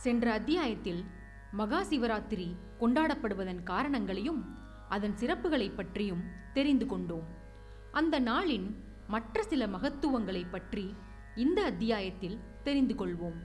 சென்ற அத்தியாயத்தில் மகா சிவராத்திரி கொண்டாடப்படுவதன் காரணங்களையும் அதன் சிறப்புகளைப் பற்றியும் தெரிந்து கொண்டோம் அந்த நாளின் மற்ற சில மகத்துவங்களை பற்றி இந்த அத்தியாயத்தில் தெரிந்து கொள்வோம்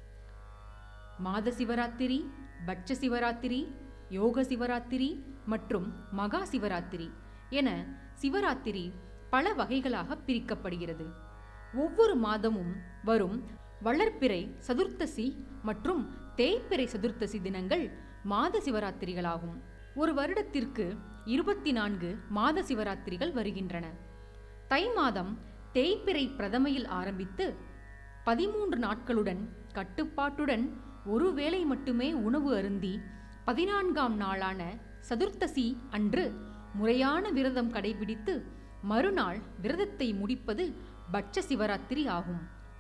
மாத சிவராத்திரி பட்ச சிவராத்திரி யோக சிவராத்திரி மற்றும் மகா சிவராத்திரி என சிவராத்திரி பல வகைகளாக பிரிக்கப்படுகிறது ஒவ்வொரு மாதமும் வரும் வளர்ப்பிறை சதுர்த்தசி மற்றும் தேய்பிறை சதுர்த்தசி தினங்கள் மாத சிவராத்திரிகளாகும் ஒரு வருடத்திற்கு இருபத்தி நான்கு மாத சிவராத்திரிகள் வருகின்றன தை மாதம் தேய்பிறை பிரதமையில் ஆரம்பித்து பதிமூன்று நாட்களுடன் கட்டுப்பாட்டுடன் ஒரு வேளை மட்டுமே உணவு அருந்தி பதினான்காம் நாளான சதுர்த்தசி அன்று முறையான விரதம் கடைபிடித்து மறுநாள் விரதத்தை முடிப்பது பட்ச சிவராத்திரி ஆகும்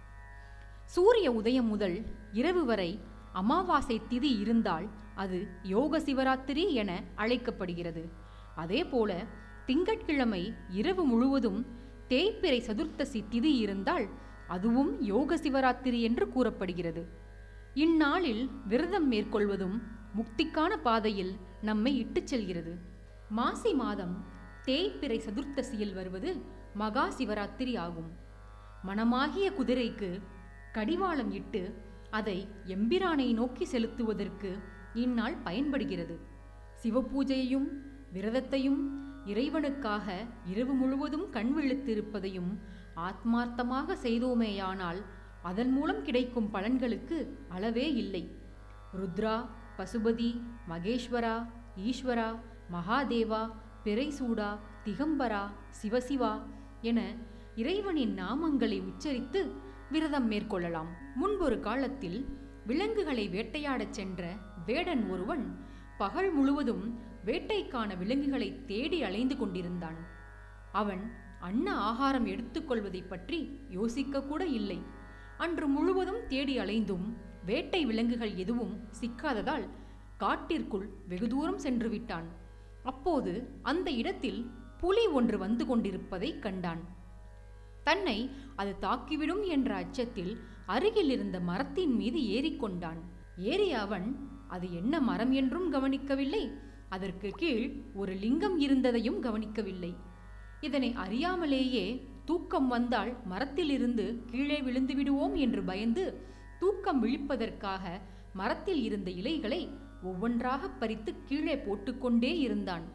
சூரிய உதயம் முதல் இரவு வரை அமாவாசை திதி இருந்தால் அது யோக சிவராத்திரி என அழைக்கப்படுகிறது அதேபோல திங்கட்கிழமை இரவு முழுவதும் தேய்பிறை சதுர்த்தசி திதி இருந்தால் அதுவும் யோக சிவராத்திரி என்று கூறப்படுகிறது இந்நாளில் விரதம் மேற்கொள்வதும் முக்திக்கான பாதையில் நம்மை இட்டுச் செல்கிறது மாசி மாதம் தேய்பிறை சதுர்த்தசியில் வருவது மகா சிவராத்திரி ஆகும் மனமாகிய குதிரைக்கு கடிவாளம் இட்டு அதை எம்பிரானை நோக்கி செலுத்துவதற்கு இந்நாள் பயன்படுகிறது சிவபூஜையையும் விரதத்தையும் இறைவனுக்காக இரவு முழுவதும் கண் விழித்திருப்பதையும் ஆத்மார்த்தமாக செய்தோமேயானால் அதன் மூலம் கிடைக்கும் பலன்களுக்கு அளவே இல்லை ருத்ரா பசுபதி மகேஸ்வரா ஈஸ்வரா மகாதேவா பிறைசூடா திகம்பரா சிவசிவா என இறைவனின் நாமங்களை உச்சரித்து விரதம் மேற்கொள்ளலாம் முன்பொரு காலத்தில் விலங்குகளை வேட்டையாடச் சென்ற வேடன் ஒருவன் பகல் முழுவதும் வேட்டைக்கான விலங்குகளை தேடி அலைந்து கொண்டிருந்தான் அவன் அன்ன ஆகாரம் எடுத்துக்கொள்வதை பற்றி யோசிக்க கூட இல்லை அன்று முழுவதும் தேடி அலைந்தும் வேட்டை விலங்குகள் எதுவும் சிக்காததால் காட்டிற்குள் வெகு தூரம் சென்று விட்டான் அப்போது அந்த இடத்தில் புலி ஒன்று வந்து கொண்டிருப்பதை கண்டான் தன்னை அது தாக்கிவிடும் என்ற அச்சத்தில் அருகில் இருந்த மரத்தின் மீது ஏறிக்கொண்டான் ஏறிய அவன் அது என்ன மரம் என்றும் கவனிக்கவில்லை அதற்கு கீழ் ஒரு லிங்கம் இருந்ததையும் கவனிக்கவில்லை இதனை அறியாமலேயே தூக்கம் வந்தால் மரத்திலிருந்து கீழே விழுந்து விடுவோம் என்று பயந்து தூக்கம் விழிப்பதற்காக மரத்தில் இருந்த இலைகளை ஒவ்வொன்றாக பறித்து கீழே போட்டுக்கொண்டே இருந்தான்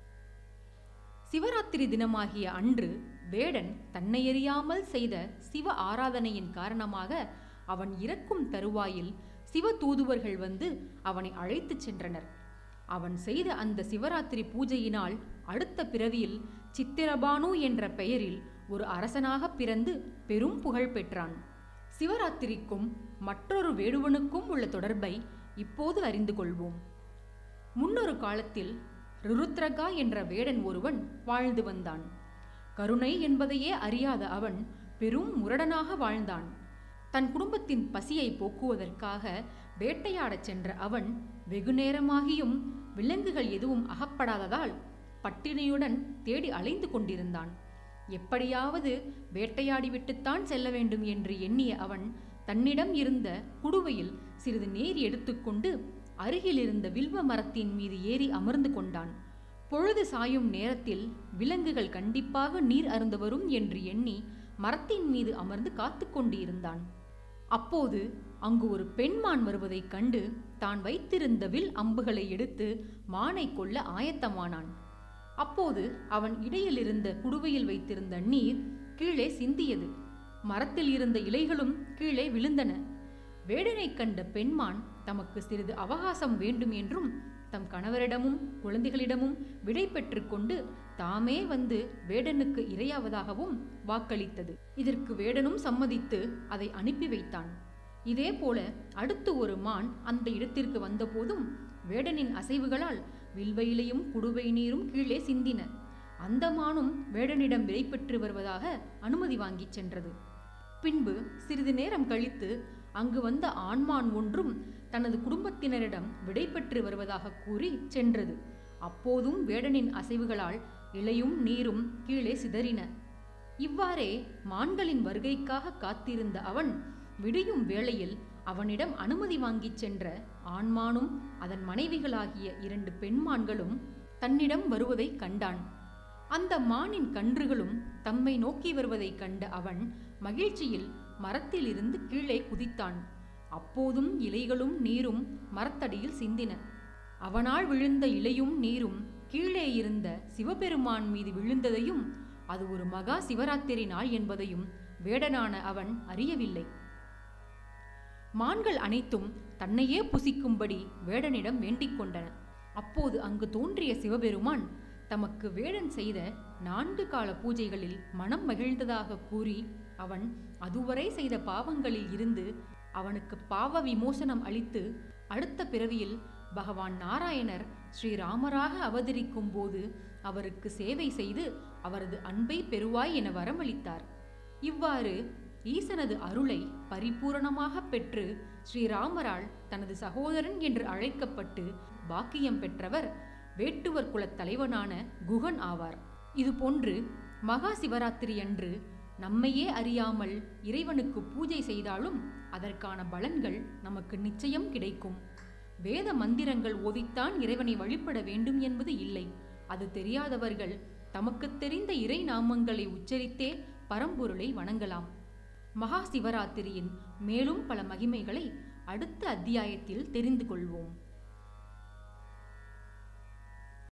சிவராத்திரி தினமாகிய அன்று வேடன் தன்னை அறியாமல் செய்த சிவ ஆராதனையின் காரணமாக அவன் இறக்கும் தருவாயில் சிவ தூதுவர்கள் வந்து அவனை அழைத்துச் சென்றனர் அவன் செய்த அந்த சிவராத்திரி பூஜையினால் அடுத்த பிறவியில் சித்திரபானு என்ற பெயரில் ஒரு அரசனாக பிறந்து பெரும் புகழ் பெற்றான் சிவராத்திரிக்கும் மற்றொரு வேடுவனுக்கும் உள்ள தொடர்பை இப்போது அறிந்து கொள்வோம் முன்னொரு காலத்தில் ருருத்ரகா என்ற வேடன் ஒருவன் வாழ்ந்து வந்தான் கருணை என்பதையே அறியாத அவன் பெரும் முரடனாக வாழ்ந்தான் தன் குடும்பத்தின் பசியை போக்குவதற்காக வேட்டையாடச் சென்ற அவன் வெகு நேரமாகியும் விலங்குகள் எதுவும் அகப்படாததால் பட்டினியுடன் தேடி அலைந்து கொண்டிருந்தான் எப்படியாவது வேட்டையாடிவிட்டுத்தான் செல்ல வேண்டும் என்று எண்ணிய அவன் தன்னிடம் இருந்த குடுவையில் சிறிது நீர் எடுத்துக்கொண்டு அருகில் இருந்த வில்வ மரத்தின் மீது ஏறி அமர்ந்து கொண்டான் பொழுது சாயும் நேரத்தில் விலங்குகள் கண்டிப்பாக நீர் அருந்த வரும் என்று எண்ணி மரத்தின் மீது அமர்ந்து காத்து கொண்டிருந்தான் அப்போது அங்கு ஒரு பெண்மான் வருவதைக் கண்டு தான் வைத்திருந்த வில் அம்புகளை எடுத்து மானை கொல்ல ஆயத்தமானான் அப்போது அவன் இடையில் இருந்த குடுவையில் வைத்திருந்த நீர் கீழே சிந்தியது மரத்தில் இருந்த இலைகளும் கீழே விழுந்தன வேடனைக் கண்ட பெண்மான் தமக்கு சிறிது அவகாசம் வேண்டும் என்றும் தம் கணவரிடமும் குழந்தைகளிடமும் விடை பெற்றுக்கொண்டு தாமே வந்து வேடனுக்கு இரையாவதாகவும் வாக்களித்தது இதற்கு வேடனும் சம்மதித்து அதை அனுப்பி வைத்தான் இதேபோல அடுத்து ஒரு மான் அந்த இடத்திற்கு வந்தபோதும் வேடனின் அசைவுகளால் வில்வையிலையும் குடுவை நீரும் கீழே சிந்தின அந்த மானும் வேடனிடம் விடை பெற்று வருவதாக அனுமதி வாங்கிச் சென்றது பின்பு சிறிது நேரம் கழித்து அங்கு வந்த ஆண்மான் ஒன்றும் தனது குடும்பத்தினரிடம் விடை பெற்று வருவதாக கூறி சென்றது அப்போதும் வேடனின் அசைவுகளால் இலையும் நீரும் கீழே சிதறின இவ்வாறே மான்களின் வருகைக்காக காத்திருந்த அவன் விடியும் வேளையில் அவனிடம் அனுமதி வாங்கிச் சென்ற ஆண்மானும் அதன் மனைவிகளாகிய இரண்டு பெண்மான்களும் தன்னிடம் வருவதைக் கண்டான் அந்த மானின் கன்றுகளும் தம்மை நோக்கி வருவதைக் கண்ட அவன் மகிழ்ச்சியில் மரத்திலிருந்து கீழே குதித்தான் அப்போதும் இலைகளும் நீரும் மரத்தடியில் சிந்தின அவனால் விழுந்த இலையும் நீரும் கீழே இருந்த சிவபெருமான் மீது விழுந்ததையும் அது ஒரு மகா சிவராத்திரி நாள் என்பதையும் வேடனான அவன் அறியவில்லை மான்கள் அனைத்தும் தன்னையே புசிக்கும்படி வேடனிடம் வேண்டிக் கொண்டன அப்போது அங்கு தோன்றிய சிவபெருமான் தமக்கு வேடன் செய்த நான்கு கால பூஜைகளில் மனம் மகிழ்ந்ததாக கூறி அவன் அதுவரை செய்த பாவங்களில் இருந்து அவனுக்கு பாவ விமோசனம் அளித்து அடுத்த பிறவியில் பகவான் நாராயணர் ஸ்ரீராமராக அவதரிக்கும் போது அவருக்கு சேவை செய்து அவரது அன்பை பெறுவாய் என வரமளித்தார் இவ்வாறு ஈசனது அருளை பரிபூரணமாக பெற்று ஸ்ரீராமரால் தனது சகோதரன் என்று அழைக்கப்பட்டு பாக்கியம் பெற்றவர் வேட்டுவர் குலத் தலைவனான குகன் ஆவார் இதுபோன்று மகா சிவராத்திரி அன்று நம்மையே அறியாமல் இறைவனுக்கு பூஜை செய்தாலும் அதற்கான பலன்கள் நமக்கு நிச்சயம் கிடைக்கும் வேத மந்திரங்கள் ஓதித்தான் இறைவனை வழிபட வேண்டும் என்பது இல்லை அது தெரியாதவர்கள் தமக்குத் தெரிந்த இறை நாமங்களை உச்சரித்தே பரம்பொருளை வணங்கலாம் மகா சிவராத்திரியின் மேலும் பல மகிமைகளை அடுத்த அத்தியாயத்தில் தெரிந்து கொள்வோம்